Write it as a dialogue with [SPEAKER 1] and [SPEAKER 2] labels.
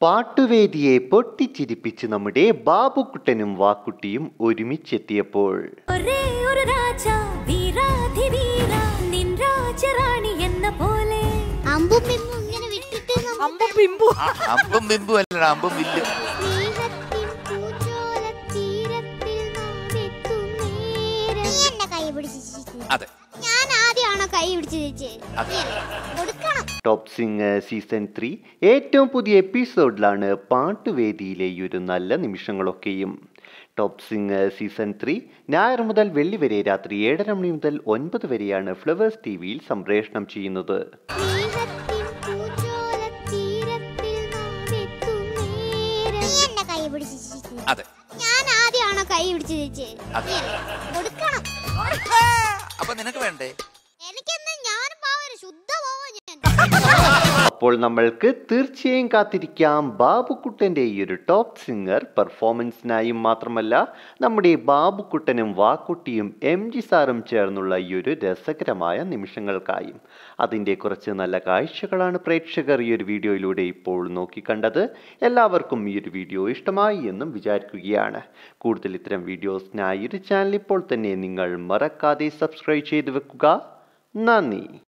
[SPEAKER 1] പാട്ടുവേദിയെ പൊട്ടിച്ചിരിപ്പിച്ച് നമ്മുടെ ബാബുക്കുട്ടനും വാക്കുട്ടിയും ഒരുമിച്ചെത്തിയപ്പോൾ
[SPEAKER 2] ഒരേ ഒരു രാജ വീരാധിവീര നിൻ രാജറാണി എന്ന പോലെ
[SPEAKER 3] അമ്പും പിമ്പും ഇങ്ങനെ വിട്ടിട്ട് നമുക്ക്
[SPEAKER 4] അമ്പും പിമ്പു
[SPEAKER 5] അമ്പും ബിമ്പും അല്ലടാ അമ്പും വില്ലും
[SPEAKER 3] സ്നേഹത്തിൻ പൂച്ചോലത്തീരത്തിൽ നാം എത്തും നേരം. നീ എന്നെ കൈ പിടിച്ച് ചിരിച്ചത്.
[SPEAKER 5] അതെ
[SPEAKER 3] ഞാൻ ആദ്യമാണോ കൈ പിടിച്ച് ചിരിച്ചത്?
[SPEAKER 5] അതെ.
[SPEAKER 3] നീ അല്ലേ? കൊടുക്കണം
[SPEAKER 1] ടോപ്പ് സിംഗ് സീസൺ ത്രീ ഏറ്റവും പുതിയ എപ്പിസോഡിലാണ് പാട്ടുവേദിയിലെ ഈ ഒരു നല്ല നിമിഷങ്ങളൊക്കെയും ടോപ്പ് സിംഗ് സീസൺ ത്രീ ഞായർ മുതൽ വെള്ളി വരെ രാത്രി ഏഴര മണി മുതൽ ഒൻപത് വരെയാണ് ഫ്ലവേഴ്സ് ടി വിയിൽ സംപ്രേഷണം ചെയ്യുന്നത്
[SPEAKER 3] സ്നേഹത്തിൻ പൂച്ചോലത്തീരത്തിൽ നാം എത്തും നേരം. നീ എന്നെ കൈ പിടിച്ച് ചിരിച്ചത്.
[SPEAKER 5] അതെ
[SPEAKER 3] ഞാൻ ആദ്യമാണോ കൈ പിടിച്ച് ചിരിച്ചത്?
[SPEAKER 5] അതെ.
[SPEAKER 3] നീ അല്ലേ? കൊടുക്കണം
[SPEAKER 5] അപ്പൊ നിനക്ക് വേണ്ടേ
[SPEAKER 3] എനിക്കെന്ന് ഞാനും പാവം ശുദ്ധ പാവം ഞാൻ
[SPEAKER 1] അപ്പോൾ നമ്മൾക്ക് തീർച്ചയായും കാത്തിരിക്കാം ബാബുക്കുട്ടൻ്റെ ഈ ഒരു ടോപ്പ് സിംഗർ പെർഫോമൻസിനായും മാത്രമല്ല നമ്മുടെ ബാബുക്കുട്ടനും വാക്കുട്ടിയും എം ജി സാറും ചേർന്നുള്ള ഈ ഒരു രസകരമായ നിമിഷങ്ങൾക്കായും അതിൻ്റെ കുറച്ച് നല്ല കാഴ്ചകളാണ് പ്രേക്ഷകർ ഈ ഒരു വീഡിയോയിലൂടെ ഇപ്പോൾ നോക്കിക്കണ്ടത് എല്ലാവർക്കും ഈ ഒരു വീഡിയോ ഇഷ്ടമായി എന്നും വിചാരിക്കുകയാണ് കൂടുതൽ ഇത്തരം വീഡിയോസിനായി ഒരു ചാനൽ ഇപ്പോൾ തന്നെ നിങ്ങൾ മറക്കാതെ സബ്സ്ക്രൈബ് ചെയ്തു വെക്കുക നന്ദി